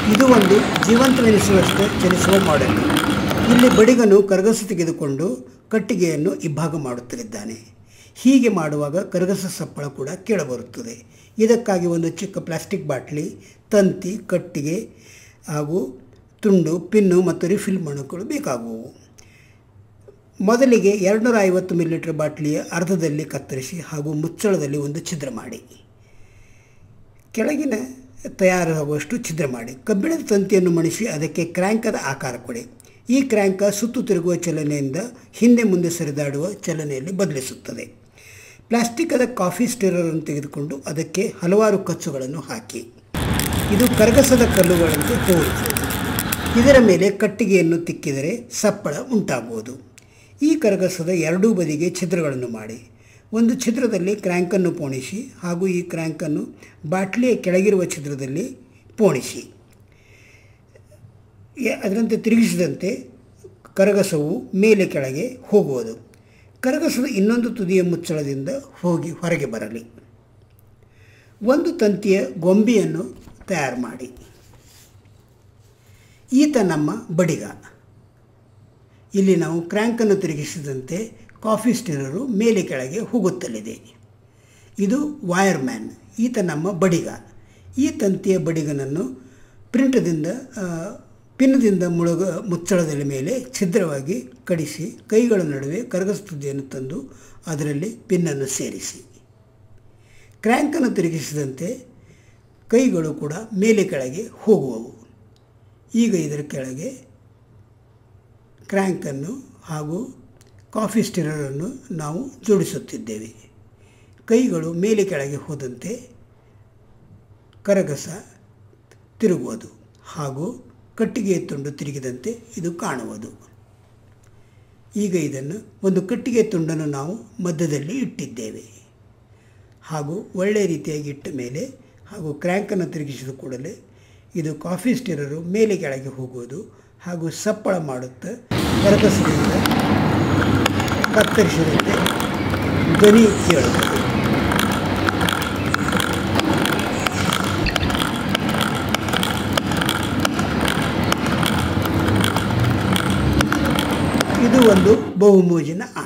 ಇದು ಒಂದು ಜೀವಂತವೆನಿಸುವಷ್ಟೇ ಚಲಿಸುವ ಮಾಡೆಲ್ ಇಲ್ಲಿ ಬಡಿಗನು ಕರಗಸ ತೆಗೆದುಕೊಂಡು ಕಟ್ಟಿಗೆಯನ್ನು ಇಬ್ಬಾಗ ಮಾಡುತ್ತಲಿದ್ದಾನೆ ಹೀಗೆ ಮಾಡುವಾಗ ಕರಗಸ ಸಪ್ಪಳ ಕೂಡ ಕೇಳಬರುತ್ತದೆ ಇದಕ್ಕಾಗಿ ಒಂದು ಚಿಕ್ಕ ಪ್ಲಾಸ್ಟಿಕ್ ಬಾಟ್ಲಿ ತಂತಿ ಕಟ್ಟಿಗೆ ಹಾಗೂ ತುಂಡು ಪಿನ್ನು ಮತ್ತು ರಿಫಿಲ್ ಮಣುಗಳು ಬೇಕಾಗುವು ಮೊದಲಿಗೆ ಎರಡುನೂರ ಐವತ್ತು ಮಿಲಿಲೀಟರ್ ಬಾಟ್ಲಿಯ ಅರ್ಧದಲ್ಲಿ ಕತ್ತರಿಸಿ ಹಾಗೂ ಮುಚ್ಚಳದಲ್ಲಿ ಒಂದು ಛಿದ್ರ ಮಾಡಿ ಕೆಳಗಿನ ತಯಾರಾಗುವಷ್ಟು ಛಿದ್ರ ಮಾಡಿ ಕಬ್ಬಿಣದ ತಂತಿಯನ್ನು ಮಣಿಸಿ ಅದಕ್ಕೆ ಕ್ರ್ಯಾಂಕದ ಆಕಾರ ಕೊಡಿ ಈ ಕ್ರ್ಯಾಂಕ ಸುತ್ತು ತಿರುಗುವ ಚಲನೆಯಿಂದ ಹಿಂದೆ ಮುಂದೆ ಸರಿದಾಡುವ ಚಲನೆಯಲ್ಲಿ ಬದಲಿಸುತ್ತದೆ ಪ್ಲಾಸ್ಟಿಕ್ಕದ ಕಾಫಿ ಸ್ಟಿರರನ್ನು ತೆಗೆದುಕೊಂಡು ಅದಕ್ಕೆ ಹಲವಾರು ಕಚ್ಚುಗಳನ್ನು ಹಾಕಿ ಇದು ಕರಗಸದ ಕಲ್ಲುಗಳಂತೆ ತೋರುತ್ತದೆ ಇದರ ಮೇಲೆ ಕಟ್ಟಿಗೆಯನ್ನು ತಿಕ್ಕಿದರೆ ಸಪ್ಪಳ ಉಂಟಾಗುವುದು ಈ ಕರಗಸದ ಎರಡೂ ಬದಿಗೆ ಛಿದ್ರಗಳನ್ನು ಮಾಡಿ ಒಂದು ಛಿದ್ರದಲ್ಲಿ ಕ್ರ್ಯಾಂಕನ್ನು ಪೋಣಿಸಿ ಹಾಗೂ ಈ ಕ್ರ್ಯಾಂಕನ್ನು ಬಾಟ್ಲಿಯ ಕೆಳಗಿರುವ ಛಿದ್ರದಲ್ಲಿ ಪೋಣಿಸಿ ಯ- ಅದರಂತೆ ತಿರುಗಿಸಿದಂತೆ ಕರಗಸವು ಮೇಲೆ ಕೆಳಗೆ ಹೋಗುವುದು ಕರಗಸದ ಇನ್ನೊಂದು ತುದಿಯ ಮುಚ್ಚಳದಿಂದ ಹೋಗಿ ಹೊರಗೆ ಬರಲಿ ಒಂದು ತಂತಿಯ ಗೊಂಬೆಯನ್ನು ತಯಾರು ಮಾಡಿ ಈತ ನಮ್ಮ ಬಡಿಗ ಇಲ್ಲಿ ನಾವು ಕ್ರ್ಯಾಂಕನ್ನು ತಿರುಗಿಸಿದಂತೆ ಕಾಫಿ ಸ್ಟಿರರು ಮೇಲೆ ಕೆಳಗೆ ಹೋಗುತ್ತಲಿದೆ ಇದು ವೈರ್ ಮ್ಯಾನ್ ಈತ ನಮ್ಮ ಬಡಿಗ ಈ ತಂತಿಯ ಬಡಿಗನನ್ನು ಪ್ರಿಂಟದಿಂದ ಆ, ಪಿನ್ನದಿಂದ ಮುಳುಗ ಮುಚ್ಚಳದ ಮೇಲೆ ಛಿದ್ರವಾಗಿ ಕಡಿಸಿ ಕೈಗಳ ನಡುವೆ ಕರಗಸ ತುದಿಯನ್ನು ತಂದು ಅದರಲ್ಲಿ ಪಿನ್ನನ್ನು ಸೇರಿಸಿ ಕ್ರ್ಯಾಂಕನ್ನು ತಿರುಗಿಸಿದಂತೆ ಕೈಗಳು ಕೂಡ ಮೇಲೆ ಕೆಳಗೆ ಹೋಗುವವು ಈಗ ಇದರ ಕೆಳಗೆ ಕ್ರ್ಯಾಂಕನ್ನು ಹಾಗೂ ಕಾಫಿ ಸ್ಟಿರರನ್ನು ನಾವು ಜೋಡಿಸುತ್ತಿದ್ದೇವೆ ಕೈಗಳು ಮೇಲೆ ಕೆಳಗೆ ಹೋದಂತೆ ಕರಗಸ ತಿರುಗುವುದು ಹಾಗೂ ಕಟ್ಟಿಗೆಯ ತುಂಡು ತಿರುಗಿದಂತೆ ಇದು ಕಾಣುವುದು ಈಗ ಇದನ್ನು ಒಂದು ಕಟ್ಟಿಗೆ ತುಂಡನ್ನು ನಾವು ಮಧ್ಯದಲ್ಲಿ ಇಟ್ಟಿದ್ದೇವೆ ಹಾಗೂ ಒಳ್ಳೆಯ ರೀತಿಯಾಗಿ ಇಟ್ಟ ಮೇಲೆ ಹಾಗೂ ಕ್ರ್ಯಾಂಕನ್ನು ತಿರುಗಿಸಿದ ಕೂಡಲೇ ಇದು ಕಾಫಿ ಸ್ಟಿರರು ಮೇಲೆ ಕೆಳಗೆ ಹೋಗುವುದು ಹಾಗೂ ಸಪ್ಪಳ ಮಾಡುತ್ತಾ ಕರಕಸದಿಂದ ಕತ್ತರಿಸಿದಂತೆ ಧ್ವನಿ ಕೇಳುತ್ತದೆ ಇದು ಒಂದು ಬಹುಮೋಜಿನ